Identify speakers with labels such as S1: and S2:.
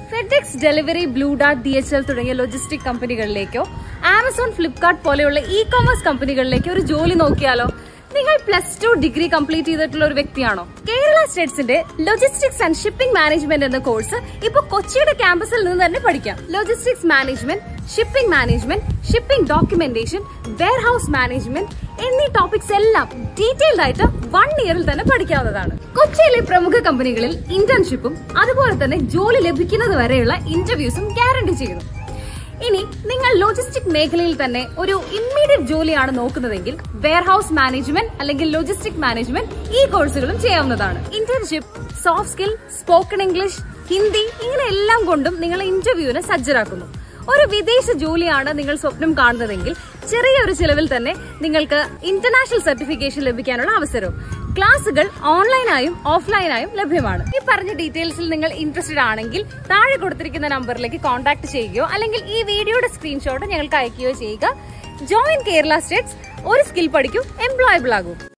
S1: FedEx delivery Blue Dart D H L തുടങ്ങിയ logistic കമ്പനികളിലേക്കോ Amazon Flipkart പോലെയുള്ള e commerce കമ്പനികളിലേക്കോ ഒരു ജോലി നോക്കിയാലോ നിങ്ങൾ പ്ലസ് ടു ഡിഗ്രി കംപ്ലീറ്റ് ചെയ്തിട്ടുള്ള ഒരു വ്യക്തിയാണോ കേരള സ്റ്റേറ്റ്സിന്റെ ലോജിസ്റ്റിക്സ് ആൻഡ് ഷിപ്പിംഗ് മാനേജ്മെന്റ് എന്ന കോഴ്സ് ഇപ്പൊ കൊച്ചിയുടെ ക്യാമ്പസിൽ നിന്ന് തന്നെ പഠിക്കാം logistics management shipping management shipping documentation warehouse management എന്നീ ടോപ്പിക്സ് എല്ലാം ഡീറ്റെയിൽഡ് ആയിട്ട് വൺ ഇയറിൽ തന്നെ പഠിക്കാവുന്നതാണ് കൊച്ചിയിലെ പ്രമുഖ കമ്പനികളിൽ ഇന്റേൺഷിപ്പും അതുപോലെ തന്നെ ജോലി ലഭിക്കുന്നത് വരെയുള്ള ഇന്റർവ്യൂസും ഗ്യാരണ്ടി ചെയ്യുന്നു ഇനി നിങ്ങൾ ലോജിസ്റ്റിക് മേഖലയിൽ തന്നെ ഒരു ഇമ്മീഡിയറ്റ് ജോലിയാണ് നോക്കുന്നതെങ്കിൽ വെയർഹൌസ് മാനേജ്മെന്റ് അല്ലെങ്കിൽ ലോജിസ്റ്റിക് മാനേജ്മെന്റ് ഈ കോഴ്സുകളും ചെയ്യാവുന്നതാണ് internship soft skill spoken English Hindi ഇങ്ങനെ എല്ലാം കൊണ്ടും നിങ്ങൾ ഇന്റർവ്യൂവിന് സജ്ജരാക്കുന്നു ഒരു വിദേശ ജോലിയാണ് നിങ്ങൾ സ്വപ്നം കാണുന്നതെങ്കിൽ ചെറിയൊരു ചിലവിൽ തന്നെ നിങ്ങൾക്ക് ഇന്റർനാഷണൽ സർട്ടിഫിക്കേഷൻ ലഭിക്കാനുള്ള അവസരവും ക്ലാസുകൾ ഓൺലൈനായും ഓഫ്ലൈനായും ലഭ്യമാണ് ഈ പറഞ്ഞ ഡീറ്റെയിൽസിൽ നിങ്ങൾ ഇൻട്രസ്റ്റഡ് ആണെങ്കിൽ താഴെ കൊടുത്തിരിക്കുന്ന നമ്പറിലേക്ക് കോൺടാക്ട് ചെയ്യുകയോ അല്ലെങ്കിൽ ഈ വീഡിയോയുടെ സ്ക്രീൻഷോട്ട് ഞങ്ങൾക്ക് അയക്കുകയോ ചെയ്യുക ജോയിൻ കേരള സ്റ്റേറ്റ്സ് ഒരു സ്കിൽ പഠിക്കും എംപ്ലോയബിൾ ആകും